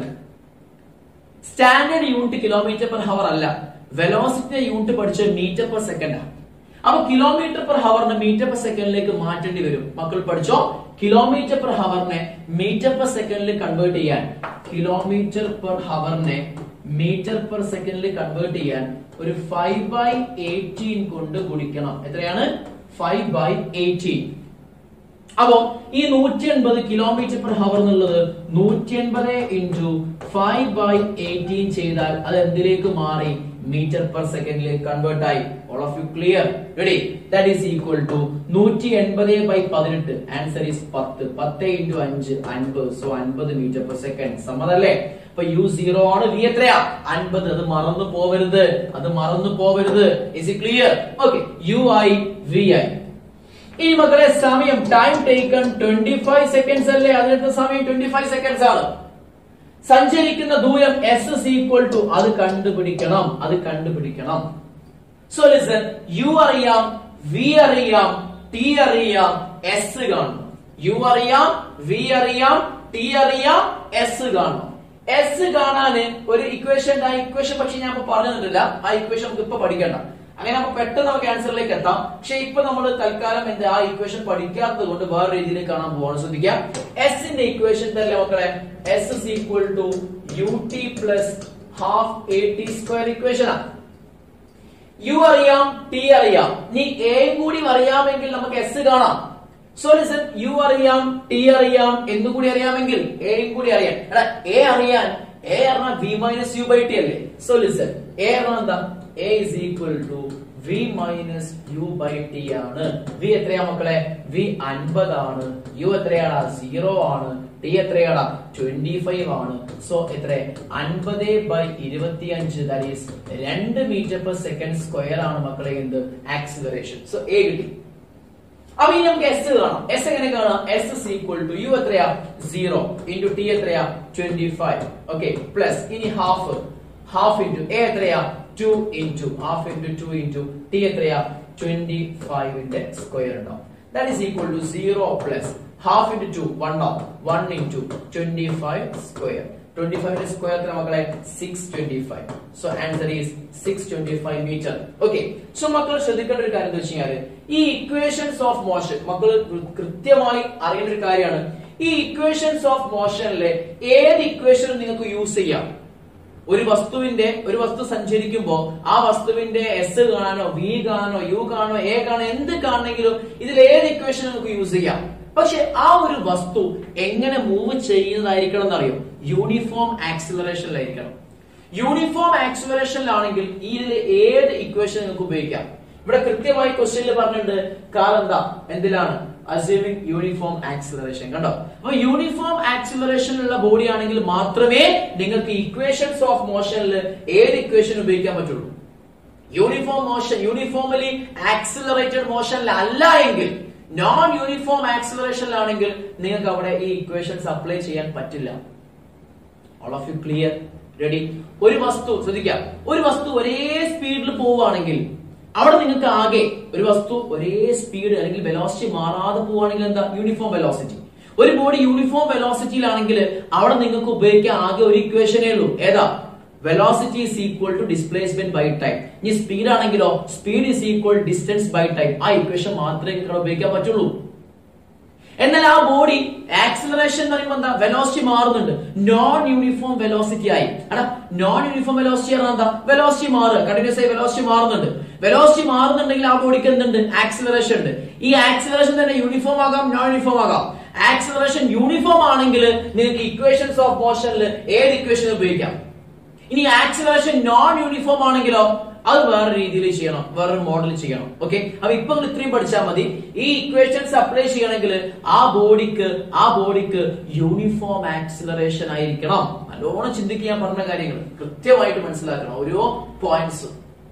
standard unit kilometre per hour അല്ല വെലോസിറ്റിയുടെ യൂണിറ്റ് പഠിച്ച മീറ്റർ പെർ സെക്കൻഡ് അപ്പൊ കിലോമീറ്റർ പെർ ഹവറിനെ മീറ്റർ പെർ സെക്കൻഡിലേക്ക് മാറ്റേണ്ടി വരും മക്കൾ പഠിച്ചോ കിലോമീറ്റർ പെർ ഹവറിനെ മീറ്റർ പെർ സെക്കൻഡിൽ കൺവേർട്ട് ചെയ്യാൻ കിലോമീറ്റർ പെർ ഹവറിനെ മീറ്റർ പെർ സെക്കൻഡിൽ കൺവേർട്ട് ചെയ്യാൻ ഒരു ഫൈവ് ബൈ എയ്റ്റീൻ കൊണ്ട് ഗുണിക്കണം എത്രയാണ് ഫൈവ് ബൈ എയ്റ്റീൻ അപ്പോ ഈ നൂറ്റി എൺപത് കിലോമീറ്റർ പെർ ഹവർ എന്നുള്ളത് നൂറ്റി എൺപത് ഇൻറ്റു ഫൈവ് ബൈ എയ്റ്റീൻ ചെയ്താൽ അത് എന്തിലേക്ക് മാറി മീറ്റർ പെർ സെക്കൻഡിലേക്ക് കൺവേർട്ട് ആയി all of you clear ready that is equal to നൂറ്റി എൺപത് ബൈ പതിനെട്ട് ആൻസർ ഈസ് പത്ത് പത്ത് ഇൻറ്റു അഞ്ച് അൻപത് സോ അൻപത് മീറ്റർ പെർ സെക്കൻഡ് സമ്മതല്ലേ അപ്പൊ യു സീറോ ആണ് വി എത്രയാ അൻപത് അത് മറന്നു പോവരുത് അത് മറന്നു പോവരുത് ഇസ് ഇറ്റ് ക്ലിയർ ഓക്കെ യു ഐ വി ഐ ഈ മക്കളെ സമയം time taken twenty five seconds അല്ലേ അതിനകത്ത് സമയം ട്വന്റി ഫൈവ് സെക്കൻഡ്സ് ആണ് സഞ്ചരിക്കുന്ന ദൂരം എസ് ഇസ് ഈക്വൽ ടു അത് കണ്ടുപിടിക്കണം അത് കണ്ടുപിടിക്കണം സോ ലിസൺ യു അറിയാം വി അറിയാം ടി അറിയാം എസ് കാണണം യു അറിയാം വി അറിയാം ടി അറിയാം എസ് കാണണം എസ് കാണാന് ഒരു ഇക്വേഷൻ ആ ഇക്വേഷൻ പക്ഷെ ഞാൻ ഇപ്പൊ പറഞ്ഞു തന്നിട്ടില്ല ആ ഇക്വേഷൻ നമുക്ക് ഇപ്പൊ പഠിക്കണ്ട അങ്ങനെ നമുക്ക് പെട്ടെന്ന് നമുക്ക് ആൻസറിലേക്ക് എത്താം പക്ഷെ ഇപ്പൊ നമ്മൾ തൽക്കാലം എന്താ ആ ഇക്വേഷൻ പഠിക്കാത്തത് കൊണ്ട് വേറെ രീതിയിൽ കാണാൻ പോവാണ് ശ്രദ്ധിക്കാം എസിന്റെ ഇക്വേഷൻ തന്നെ മക്കളെ s is equal to u t plus half a t square equation ആണ് യു അറിയാം ടി അറിയാം നീ എയും കൂടി അറിയാമെങ്കിൽ നമുക്ക് എസ് കാണാം സോ ലിസൺ യു അറിയാം ടി അറിയാം എന്തും കൂടി അറിയാമെങ്കിൽ എയും കൂടി അറിയാം എടാ എ അറിയാൻ എ പറഞ്ഞാൽ v minus U by t അല്ലേ സോ ലിസൺ എ പറഞ്ഞാൽ എന്താ a is equal to V minus U by t ആണ് വി എത്രയാ മക്കളെ വി അൻപതാണ് യു എത്രയാടാ സീറോ ആണ് ടി എത്രയാടാ ട്വന്റി ഫൈവ് ആണ് സോ എത്ര അൻപത് ബൈ ഇരുപത്തി അഞ്ച് ദാറ്റ് ഈസ് രണ്ട് മീറ്റർ പെർ സെക്കൻഡ് സ്ക്വയർ ആണ് മക്കളെ എന്ത് ആക്സിലറേഷൻ സോ എ കിട്ടി അപ്പൊ ഇനി നമുക്ക് എസ് കാണാം എസ് എങ്ങനെ കാണാം s is equal to u എത്രയാ സീറോ ഇന്റു ടി എത്രയാ ട്വന്റി ഫൈവ് ഓക്കെ പ്ലസ് ഇനി ഹാഫ് ഹാഫ് ഇന്റു എ എത്രയാ two into half into two into t എത്രയാ ട്വന്റി ഫൈവിന്റെ സ്ക്വയർ ഉണ്ടാവും that is equal to zero plus half into two one ആവും one into twenty five square twenty ഫൈവിന്റെ square എത്ര മക്കളെ six twenty five so answer is six twenty five metre okay so മക്കൾ ശ്രദ്ധിക്കേണ്ട ഒരു കാര്യം എന്താ വെച്ച് കഴിഞ്ഞാല് ഈ ഇക്വേഷൻസ് ഓഫ് മോഷൻ മക്കൾ കൃത്യമായി അറിയേണ്ട ഒരു കാര്യമാണ് ഈ ഇക്വേഷൻസ് ഓഫ് മോഷനിലെ ഏത് ഇക്വേഷനും നിങ്ങൾക്ക് യൂസ് ചെയ്യാം ഒരു വസ്തുവിന്റെ ഒരു വസ്തു സഞ്ചരിക്കുമ്പോൾ ആ വസ്തുവിന്റെ എസ് കാണാനോ വി കാണാനോ യു കാണാനോ എ കാണാനോ എന്ത് കാണണമെങ്കിലും ഇതിൽ ഏത് ഇക്വേഷൻ നമുക്ക് യൂസ് ചെയ്യാം പക്ഷെ ആ ഒരു വസ്തു എങ്ങനെ മൂവ് ചെയ്യുന്നതായിരിക്കണം എന്നറിയോ യൂണിഫോം ആക്സിലറേഷനിലായിരിക്കണം യൂണിഫോം ആക്സിലറേഷനിലാണെങ്കിൽ ഇതിൽ ഏത് ഇക്വേഷൻ നിങ്ങൾക്ക് ഉപയോഗിക്കാം ഇവിടെ കൃത്യമായി ക്വസ്റ്റ്യനിൽ പറഞ്ഞിട്ടുണ്ട് കാർ എന്താ എന്തിലാണ് അസ്യൂമിങ് യൂണിഫോം ആക്സിലറേഷൻ കണ്ടോ അപ്പൊ യൂണിഫോം ആക്സിലറേഷനിലുള്ള ബോഡി ആണെങ്കിൽ മാത്രമേ നിങ്ങൾക്ക് ഇക്വേഷൻസ് ഓഫ് മോഷനിൽ ഏത് ഇക്വേഷൻ ഉപയോഗിക്കാൻ പറ്റുള്ളൂ യൂണിഫോം മോഷൻ യൂണിഫോമലി ആക്സിലറേറ്റഡ് മോഷനിൽ അല്ല എങ്കിൽ നോൺ യൂണിഫോം ആക്സിലറേഷനിലാണെങ്കിൽ നിങ്ങൾക്ക് അവിടെ ഈ ഇക്വേഷൻസ് അപ്ലൈ ചെയ്യാൻ പറ്റില്ല all of you clear ready ഒരു വസ്തു ശ്രദ്ധിക്കാം ഒരു വസ്തു ഒരേ സ്പീഡിൽ പോവുകയാണെങ്കിൽ അവിടെ നിങ്ങൾക്ക് ആകെ ഒരു വസ്തു ഒരേ സ്പീഡ് അല്ലെങ്കിൽ വെലോസിറ്റി മാറാതെ പോവുകയാണെങ്കിൽ എന്താ യൂണിഫോം വെലോസിറ്റി ഒരു ബോഡി യൂണിഫോം വെലോസിറ്റിയിലാണെങ്കിൽ അവിടെ നിങ്ങൾക്ക് ഉപയോഗിക്കാൻ ആകെ ഒരു ഇക്വേഷനേ ഉള്ളൂ ഏതാ velocity is equal to displacement by time ഇനി സ്പീഡ് ആണെങ്കിലോ speed is equal distance by time ആ ഇക്വേഷൻ മാത്രമേ നിങ്ങൾക്ക് ഉപയോഗിക്കാൻ പറ്റുള്ളൂ എന്നാൽ ആ ബോഡി ആക്സിലറേഷൻ എന്ന് പറയുമ്പോൾ എന്താ വെലോസിറ്റി മാറുന്നുണ്ട് നോൺ യൂണിഫോം വെലോസിറ്റി ആയി എടാ നോൺ യൂണിഫോം വെലോസിറ്റി പറഞ്ഞാൽ എന്താ വെലോസിറ്റി മാറുക കണ്ടിന്യൂസ് ആയി വെലോസിറ്റി മാറുന്നുണ്ട് വെലോസിറ്റി മാറുന്നുണ്ടെങ്കിൽ ആ ബോഡിക്ക് എന്തുണ്ട് ആക്സിലറേഷൻ ഉണ്ട് ഈ ആക്സിലറേഷൻ തന്നെ യൂണിഫോം ആകാം നോൺ യൂണിഫോം ആകാം ആക്സിലറേഷൻ യൂണിഫോം ആണെങ്കിൽ നിങ്ങൾക്ക് ഇക്വേഷൻസ് ഓഫ് മോഷനിൽ ഏത് ഇക്വേഷൻ ഉപയോഗിക്കാം ഇനി ആക്സിലറേഷൻ നോൺ യൂണിഫോം ആണെങ്കിലോ അത് വേറെ രീതിയിൽ ചെയ്യണം വേറൊരു മോഡൽ ചെയ്യണം ഓക്കെ അപ്പൊ ഇപ്പൊ നിങ്ങൾ ഇത്രയും പഠിച്ചാൽ മതി ഈ ഇക്വേഷൻസ് അപ്ലൈ ചെയ്യണമെങ്കിൽ ആ ബോഡിക്ക് ആ ബോഡിക്ക് യൂണിഫോം ആക്സിലറേഷൻ ആയിരിക്കണം നല്ലോണം ചിന്തിക്കാൻ പറഞ്ഞ കാര്യങ്ങൾ കൃത്യമായിട്ട് മനസ്സിലാക്കണം ഓരോ പോയിന്റ്സും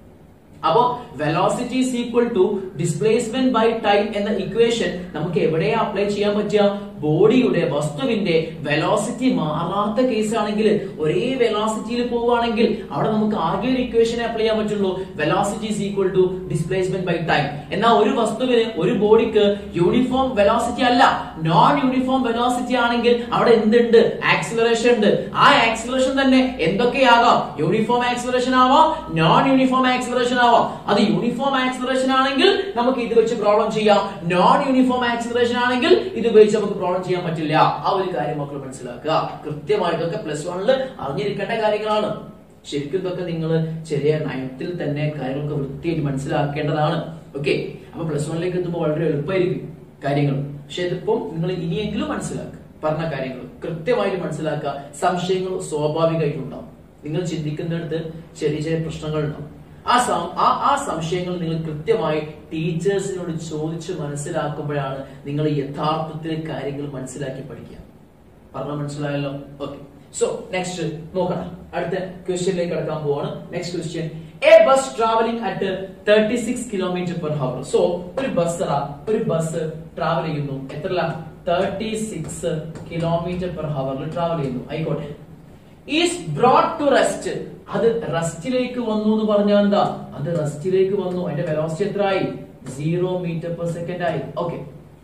അപ്പോ velocity is equal to displacement by time എന്ന ഇക്വേഷൻ നമുക്ക് എവിടെയാ അപ്ലൈ ചെയ്യാൻ പറ്റുക ബോഡിയുടെ വസ്തുവിന്റെ വെലോസിറ്റി മാറാത്ത കേസ് ആണെങ്കിൽ ഒരേ വെലോസിറ്റിയിൽ പോവുകയാണെങ്കിൽ അവിടെ നമുക്ക് ആകെ ഒരു ഇക്വേഷൻ അപ്ലൈ ചെയ്യാൻ പറ്റുള്ളൂ velocity is equal to displacement by time എന്നാൽ ഒരു വസ്തുവിന് ഒരു ബോഡിക്ക് യൂണിഫോം വെലോസിറ്റി അല്ല നോൺ യൂണിഫോം വെലോസിറ്റി ആണെങ്കിൽ അവിടെ എന്തുണ്ട് ആക്സിലറേഷൻ ഉണ്ട് ആ ആക്സിലറേഷൻ തന്നെ എന്തൊക്കെയാകാം യൂണിഫോം ആക്സിലറേഷൻ ആവാം നോൺ യൂണിഫോം ആക്സിലറേഷൻ ആവാം അത് യൂണിഫോം ആക്സിലറേഷൻ ആണെങ്കിൽ നമുക്ക് ഇത് വെച്ച് പ്രോബ്ലം ചെയ്യാം നോൺ യൂണിഫോം ആക്സിലറേഷൻ ആണെങ്കിൽ ഇത് ഉപയോഗിച്ച് നമുക്ക് പ്രോബ്ലം ചെയ്യാൻ പറ്റില്ല ആ ഒരു കാര്യം മക്കൾ മനസ്സിലാക്കുക കൃത്യമായിട്ടൊക്കെ പ്ലസ് വണ്ണിൽ അറിഞ്ഞിരിക്കേണ്ട കാര്യങ്ങളാണ് ശരിക്കും ഇതൊക്കെ നിങ്ങൾ ചെറിയ നയത്തിൽ തന്നെ കാര്യങ്ങളൊക്കെ വൃത്തിയായിട്ട് മനസ്സിലാക്കേണ്ടതാണ് ഓക്കെ അപ്പൊ പ്ലസ് വണ്ണിലേക്ക് എത്തുമ്പോൾ വളരെ എളുപ്പമായിരിക്കും കാര്യങ്ങൾ പക്ഷെ ഇതിപ്പം നിങ്ങൾ ഇനിയെങ്കിലും മനസ്സിലാക്കുക പറഞ്ഞ കാര്യങ്ങൾ കൃത്യമായിട്ട് മനസ്സിലാക്കുക സംശയങ്ങൾ സ്വാഭാവികമായിട്ടുണ്ടാവും നിങ്ങൾ ചിന്തിക്കുന്നിടത്ത് ചെറിയ ചെറിയ പ്രശ്നങ്ങൾ ഉണ്ടാവും ആ സം- ആ ആ സംശയങ്ങൾ നിങ്ങൾ കൃത്യമായി ടീച്ചേഴ്സിനോട് ചോദിച്ച് മനസ്സിലാക്കുമ്പോഴാണ് നിങ്ങൾ യഥാർത്ഥത്തിൽ കാര്യങ്ങൾ മനസ്സിലാക്കി പഠിക്കുക പറഞ്ഞ മനസ്സിലായല്ലോ ഓക്കെ സോ നെക്സ്റ്റ് നോക്കണം അടുത്ത ക്വസ്റ്റ്യനിലേക്ക് കടക്കാൻ പോവാണ് next question a bus travelling at thirty six kilometre per hour so ഒരു ബസ് ഒരു ബസ് ട്രാവൽ ചെയ്യുന്നു എത്ര തേർട്ടി സിക്സ് കിലോമീറ്റർ പെർ ഹവറിൽ ട്രാവൽ ചെയ്യുന്നു ആയിക്കോട്ടെ ഈസ് ബ്രോഡ് ടു റെസ്റ്റ് അത് റെസ്റ്റിലേക്ക് വന്നു എന്ന് പറഞ്ഞാൽ എന്താ അത് റെസ്റ്റിലേക്ക് വന്നു അതിന്റെ വെലോസിറ്റി എത്രയായി സീറോ മീറ്റർ പെർ സെക്കൻഡ് ആയി ഓക്കെ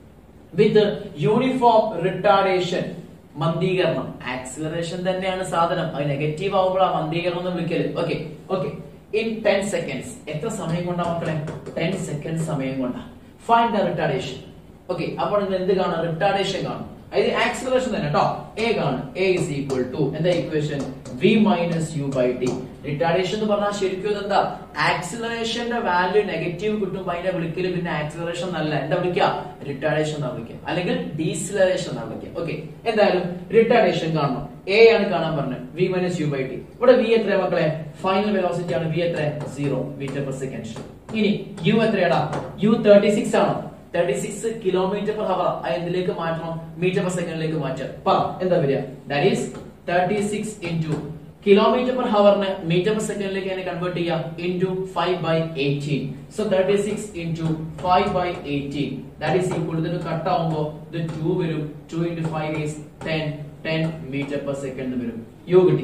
വിത്ത് യൂണിഫോം റിട്ടാർഡേഷൻ മന്ദീകരണം ആക്സിലറേഷൻ തന്നെയാണ് സാധനം അത് നെഗറ്റീവ് ആവുമ്പോൾ ആ മന്ദീകരണം എന്ന് വിളിക്കല് okay okay in ten seconds എത്ര സമയം കൊണ്ടാ മക്കളെ ടെൻ സെക്കൻഡ് സമയം കൊണ്ടാ ഫൈൻഡ് ദ റിട്ടാർഡേഷൻ ഓക്കെ അപ്പോൾ നിങ്ങൾ എന്ത് കാണാം റിട്ടാർഡേഷൻ കാണും അതായത് ആക്സിലറേഷൻ തന്നെ കേട്ടോ എ കാണും എ ഇസ് ഈക്വൽ ടു എന്താ equation v minus U by t retardation എന്ന് പറഞ്ഞാൽ ശരിക്കും എന്താ ആക്സിലറേഷന്റെ വാല്യൂ നെഗറ്റീവ് കിട്ടുമ്പോൾ അതിന്റെ വിളിക്കല് പിന്നെ ആക്സിലറേഷൻ നല്ല എന്താ വിളിക്കുക റിട്ടാർഡേഷൻ എന്നാ വിളിക്കുക അല്ലെങ്കിൽ ഡീസിലറേഷൻ എന്നാ വിളിക്കുക ഓക്കെ എന്തായാലും റിട്ടാർഡേഷൻ കാണണം എ ആണ് കാണാൻ പറഞ്ഞത് v minus U by t ഇവിടെ വി എത്ര മക്കളെ ഫൈനൽ വെലോസിറ്റി ആണ് വി എത്ര സീറോ മീറ്റർ പെർ സെക്കൻഡ് ഇനി യു എത്രയാടാ യു തേർട്ടി സിക്സ് ആണോ thirty six kilometre per hour എന്തിലേക്ക് മാറ്റണം മീറ്റർ പെർ സെക്കൻഡിലേക്ക് മാറ്റാം പറ എന്താ വരിക that is thirty six into kilometre per ഹവറിന് മീറ്റർ പെർ സെക്കൻഡിലേക്ക് എങ്ങനെ കൺവേർട്ട് ചെയ്യാം into five by eighteen so thirty six into five by eighteen that is equal ഇതിന് കട്ട് ആവുമ്പോൾ ഇത് ടു വരും two into five is ten ten metre per second വരും u കിട്ടി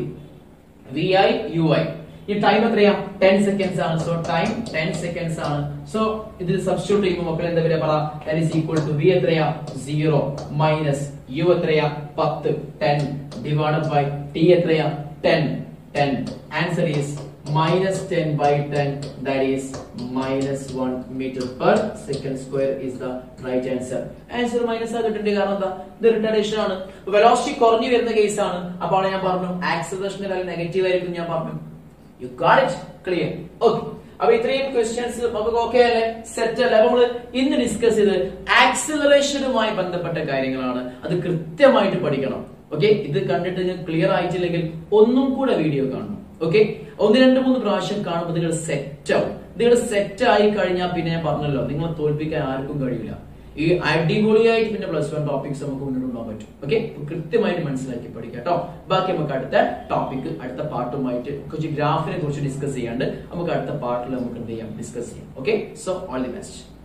വി ഐ യു ഐ ഈ time എത്രയാ ten seconds ആണ് so time ten seconds ആണ് സോ ഇതിൽ സബ്സ്റ്റിറ്റ്യൂട്ട് ചെയ്യുമ്പോൾ മക്കൾ എന്താ വരിക പറ that is equal to v എത്രയാ സീറോ മൈനസ് യു എത്രയാ പത്ത് ടെൻ ഡിവൈഡ് ബൈ ടി എത്രയാ ten ten answer is minus ten by ten that is minus one metre per second square is the right answer answer minus ആ കിട്ടേണ്ട കാരണം എന്താ ഇത് റിട്ടേർഡേഷൻ ആണ് വെലോസിറ്റി കുറഞ്ഞു വരുന്ന കേസാണ് അപ്പോൾ ഞാൻ പറഞ്ഞു ആക്സിലറേഷന്റെ വാല്യൂ നെഗറ്റീവ് ആയിരിക്കും ഞാൻ പറഞ്ഞു you got it clear okay അപ്പൊ ഇത്രയും ക്വസ്റ്റ്യൻസ് നമുക്ക് ഓക്കെ അല്ലേ സെറ്റ് അല്ലേ അപ്പൊ നമ്മള് ഇന്ന് ഡിസ്കസ് ചെയ്ത് ആക്സിലറേഷനുമായി ബന്ധപ്പെട്ട കാര്യങ്ങളാണ് അത് കൃത്യമായിട്ട് പഠിക്കണം ഓക്കെ ഇത് കണ്ടിട്ട് നിങ്ങൾ ക്ലിയർ ആയിട്ടില്ലെങ്കിൽ ഒന്നും കൂടെ വീഡിയോ കാണണം ഓക്കെ ഒന്ന് രണ്ട് മൂന്ന് പ്രാവശ്യം കാണുമ്പോൾ നിങ്ങൾ സെറ്റ് ആവും നിങ്ങൾ സെറ്റ് ആയി കഴിഞ്ഞാൽ പിന്നെ ഞാൻ പറഞ്ഞല്ലോ നിങ്ങളെ തോൽപ്പിക്കാൻ ആർക്കും കഴിയില്ല ഈ അടിപൊളിയായിട്ട് പിന്നെ പ്ലസ് വൺ ടോപ്പിക്സ് നമുക്ക് മുന്നോട്ട് കൊണ്ടുപോകാൻ പറ്റും ഓക്കെ കൃത്യമായിട്ട് മനസ്സിലാക്കി പഠിക്കാം കേട്ടോ ബാക്കി നമുക്ക് അടുത്ത ടോപ്പിക് അടുത്ത പാട്ടുമായിട്ട് കുറച്ച് ഗ്രാഫിനെ കുറിച്ച് ഡിസ്കസ് ചെയ്യാണ്ട് നമുക്ക് അടുത്ത പാർട്ടിൽ നമുക്ക് എന്ത് ചെയ്യാം ഡിസ്കസ് ചെയ്യാം okay so all the best